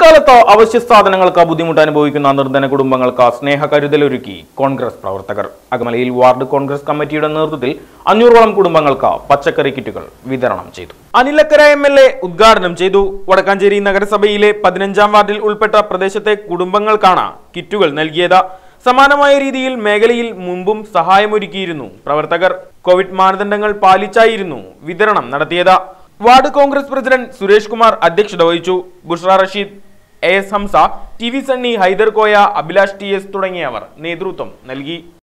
ഇക്കാലത്ത് അവശ്യ സാധനങ്ങൾക്ക് ബുദ്ധിമുട്ട് അനുഭവിക്കുന്ന നിർധന കുടുംബങ്ങൾക്ക് സ്നേഹകരുതലൊരുക്കി കോൺഗ്രസ് പ്രവർത്തകർ അകമലയിൽ വാർഡ് കോൺഗ്രസ് കമ്മിറ്റിയുടെ നേതൃത്വത്തിൽ അഞ്ഞൂറോളം കുടുംബങ്ങൾക്ക് പച്ചക്കറി കിറ്റുകൾ വിതരണം ചെയ്തു അനിലക്കര എം എൽ എ ഉദ്ഘാടനം ചെയ്തു വടക്കാഞ്ചേരി നഗരസഭയിലെ പതിനഞ്ചാം വാർഡിൽ ഉൾപ്പെട്ട പ്രദേശത്തെ കുടുംബങ്ങൾക്കാണ് കിറ്റുകൾ നൽകിയത് സമാനമായ രീതിയിൽ മേഖലയിൽ മുമ്പും സഹായമൊരുക്കിയിരുന്നു പ്രവർത്തകർ കോവിഡ് മാനദണ്ഡങ്ങൾ പാലിച്ചായിരുന്നു വിതരണം നടത്തിയത് ward Congress president Suresh Kumar അധ്യക്ഷത വഹിച്ചു Bushra Rasheed A S Hamsa T V Sunny Haider Koya Abhilash T S തുടങ്ങിയവർ നേതൃത്വം നൽകി